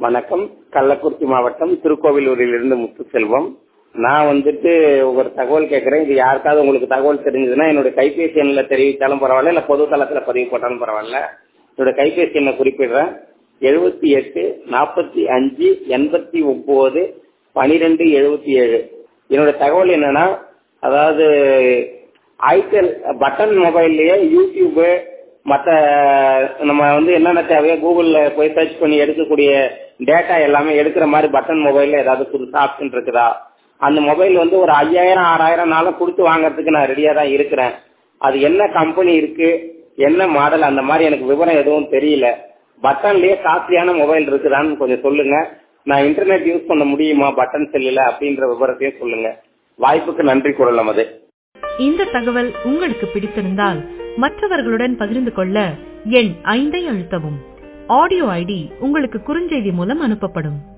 வணக்கம் கள்ளக்குறிச்சி மாவட்டம் திருக்கோவிலூரிலிருந்து முத்துசெல்வம் நான் வந்துட்டு ஒரு தகவல் கேட்குறேன் இது யாருக்காவது உங்களுக்கு தகவல் தெரிஞ்சதுன்னா என்னுடைய கைபேசி எண்ணில் தெரிவித்தாலும் பரவாயில்ல இல்லை பொது தளத்தில் பதிவு போட்டாலும் பரவாயில்ல என்னுடைய கைபேசி எண்ணை குறிப்பிடுறேன் எழுபத்தி எட்டு நாற்பத்தி அஞ்சு எண்பத்தி ஒம்பது பனிரெண்டு எழுபத்தி ஏழு என்னோட தகவல் என்னன்னா அதாவது ஐடெல் பட்டன் மொபைல்லையே யூடியூபு மற்ற நம்ம வந்து என்னென்ன தேவையோ கூகுளில் போய் சர்ச் பண்ணி எடுக்கக்கூடிய டேட்டா எல்லாமே எடுக்கிற மாதிரி பட்டன் மொபைலில் ஏதாவது புதுசாக ஆப்ஷன் இருக்குதா அந்த மொபைல் வந்து ஒரு ஐயாயிரம் ஆறாயிரம் நாளும் கொடுத்து வாங்குறதுக்கு நான் ரெடியாக தான் இருக்கிறேன் அது என்ன கம்பெனி இருக்கு என்ன மாடல் அந்த மாதிரி எனக்கு விவரம் எதுவும் தெரியல பட்டன்லயே காஸ்ட்லியான மொபைல் இருக்குதான்னு கொஞ்சம் சொல்லுங்க நான் இன்டர்நெட் யூஸ் பண்ண முடியுமா பட்டன் செல்லில் அப்படின்ற விவரத்தையும் சொல்லுங்க வாய்ப்புக்கு நன்றி குரல் நமது இந்த தகவல் உங்களுக்கு பிடித்திருந்தால் மற்றவர்களுடன் பகிர்ந்து கொள்ள எண் ஐந்தை அழுத்தவும் ஆடியோ ஐடி உங்களுக்கு குறுஞ்செய்தி மூலம் அனுப்பப்படும்